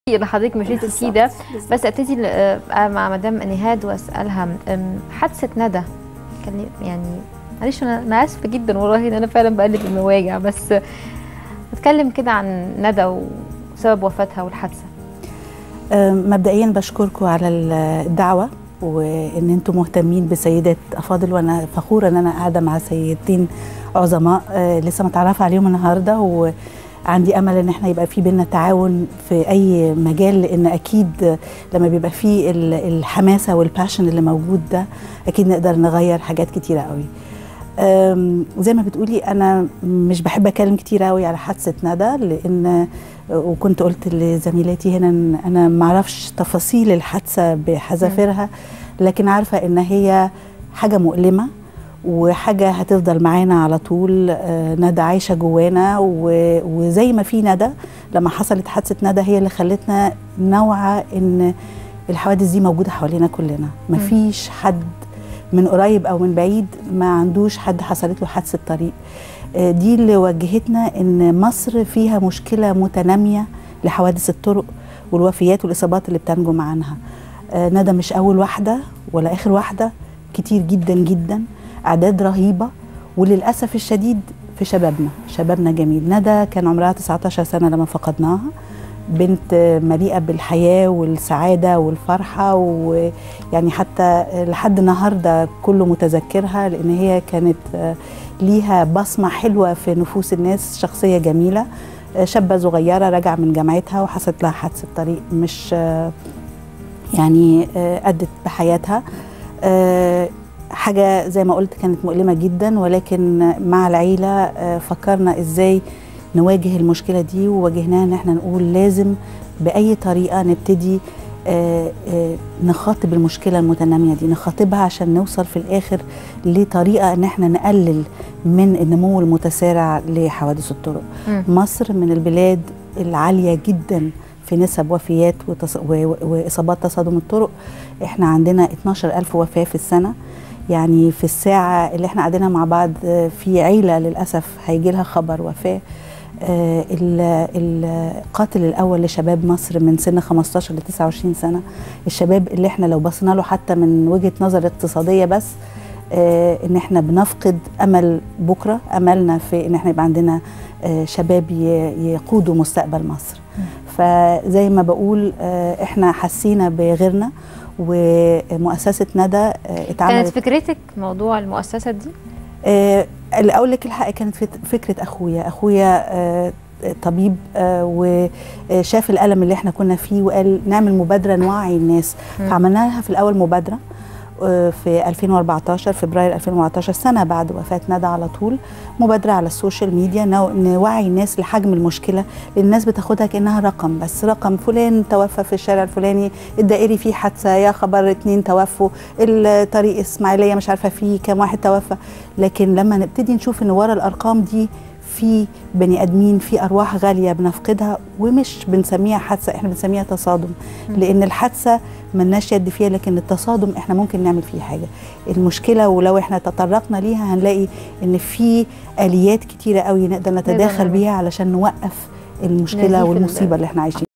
اللي حضرتك مشيتي فيه ده بس ابتدي ل- مع مدام نهاد واسالها أم، حادثه ندى كان يعني معلش انا انا اسفه جدا والله ان انا فعلا بقلب المواجع بس اتكلم كده عن ندى وسبب وفاتها والحادثه آه، مبدئيا بشكركم على الدعوه وان انتم مهتمين بسيدات افاضل وانا فخوره ان انا قاعده مع سيدتين عظماء آه، لسه متعرفه عليهم النهارده وعندي امل ان احنا يبقى في بينا تعاون في اي مجال لان اكيد لما بيبقى في ال- الحماسه والباشن اللي موجود ده اكيد نقدر نغير حاجات كتيره قوي أم، زي ما بتقولي انا مش بحب اتكلم كتير قوي على حادثه ندى لان وكنت قلت لزميلاتي هنا ان انا ما اعرفش تفاصيل الحادثه بحذافيرها لكن عارفه ان هي حاجه مؤلمه وحاجه هتفضل معانا على طول آه، ندى عايشه جوانا و- وزي ما في ندى لما حصلت حادثه ندى هي اللي خلتنا نوعى ان الحوادث دي موجوده حوالينا كلنا مفيش حد من قريب او من بعيد ما عندوش حد حصلت له حادثه طريق آه، دي اللي وجهتنا ان مصر فيها مشكله متناميه لحوادث الطرق والوفيات والاصابات اللي بتنجم عنها آه، ندى مش اول واحده ولا اخر واحده كتير جدا جدا اعداد رهيبه وللاسف الشديد في شبابنا شبابنا جميل ندى كان عمرها 19 سنه لما فقدناها بنت مليئه بالحياه والسعاده والفرحه ويعني حتى لحد النهارده كله متذكرها لان هي كانت آه، ليها بصمه حلوه في نفوس الناس شخصيه جميله آه، شابه صغيره راجعه من جامعتها وحصلت لها حادثه طريق مش آه، يعني آه، أدت بحياتها آه، حاجة زي ما قلت كانت مؤلمة جدا ولكن مع العيلة آه، فكرنا إزاي نواجه المشكلة دي وواجهناها إن احنا نقول لازم بأي طريقة نبتدي آه، آه، نخاطب المشكلة المتنامية دي نخاطبها عشان نوصل في الآخر لطريقة إن احنا نقلل من النمو المتسارع لحوادث الطرق مم. مصر من البلاد العالية جدا في نسب وفيات وتص... و... و- وإصابات تصادم الطرق احنا عندنا 12 ألف وفاة في السنة يعني في الساعة اللي احنا قاعدينها مع بعض آه، في عيلة للأسف هيجي لها خبر وفاة آه، ال- القاتل الأول لشباب مصر من سن 15 ل 29 سنة الشباب اللي احنا لو بصينا له حتى من وجهة نظر اقتصادية بس آه، ان احنا بنفقد امل بكره املنا في ان احنا يبقى عندنا آه، شباب ي- يقودوا مستقبل مصر فزي ما بقول آه، احنا حسينا بغيرنا ومؤسسه ندى آه، كانت اتعملت فكرتك موضوع المؤسسه دي آه، اللي اقول لك الحق كانت فت- فكره اخويا اخويا آه، طبيب آه، وشاف الالم اللي احنا كنا فيه وقال نعمل مبادره نوعي الناس مم. فعملنا لها في الاول مبادره آه، في 2014 فبراير 2014 سنه بعد وفاه ندى على طول مبادره على السوشيال ميديا نو- نوعي الناس لحجم المشكله لان الناس بتاخدها كانها رقم بس رقم فلان توفى في الشارع الفلاني الدائري فيه حادثه يا خبر اتنين توفوا الطريق اسماعيليه مش عارفه فيه كام واحد توفى لكن لما نبتدي نشوف ان ورا الارقام دي في بني ادمين في ارواح غاليه بنفقدها ومش بنسميها حادثه احنا بنسميها تصادم لان الحادثه ملناش يد فيها لكن التصادم احنا ممكن نعمل فيه حاجه المشكله ولو احنا تطرقنا ليها هنلاقي ان في اليات كتيره قوي نقدر نتداخل نعمل. بيها علشان نوقف المشكله نزيف ال- والمصيبه اللي احنا عايشين